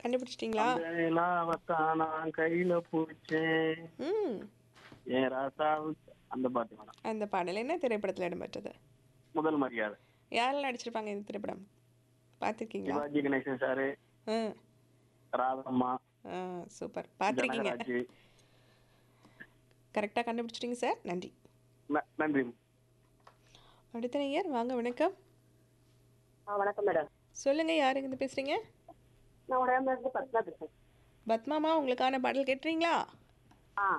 கண்டுபிடிச்சிட்டிங்களா நிலாவத்தான் நான் கையில பிடிச்சேன் ம் என் ராசாவுக்கு அந்த பாட்டு மேடம் அந்த பாடல் என்ன திரைப்படத்தில் இடம்பெற்றது முதல் மரியாதை யாரெல்லாம் நடிச்சிருப்பாங்க இந்த திரைப்படம் பார்த்துருக்கீங்களா சிவாஜி கணேசன் சாரு ஆ ராதம்மா ஆ சூப்பர் பார்த்துருக்கீங்க ஜனகராஜ் கரெக்டாக கண்டுபிடிச்சிட்டிங்க சார் நன்றி ந- நன்றி அடுத்த நேயர் வாங்க வணக்கம் ஆ வணக்கம் மேடம் சொல்லுங்கள் யாருங்க இருந்து பேசுகிறீங்க நான் உடம்புலேருந்து பத்மா பேசுகிறேன் பத்மாமா உங்களுக்கான பாடல் கேட்டுறீங்களா